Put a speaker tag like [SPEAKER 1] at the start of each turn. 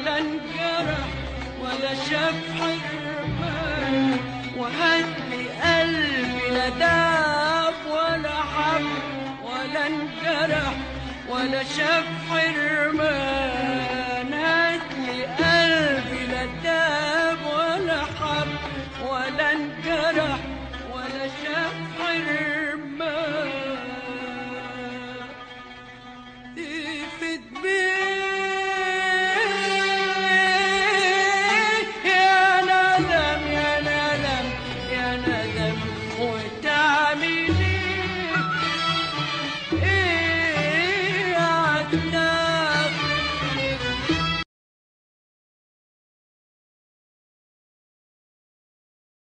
[SPEAKER 1] ولا انجرح ولا شاف حرمان وهدي قلبي لا داب ولا حب ولا انجرح ولا شاف حرمان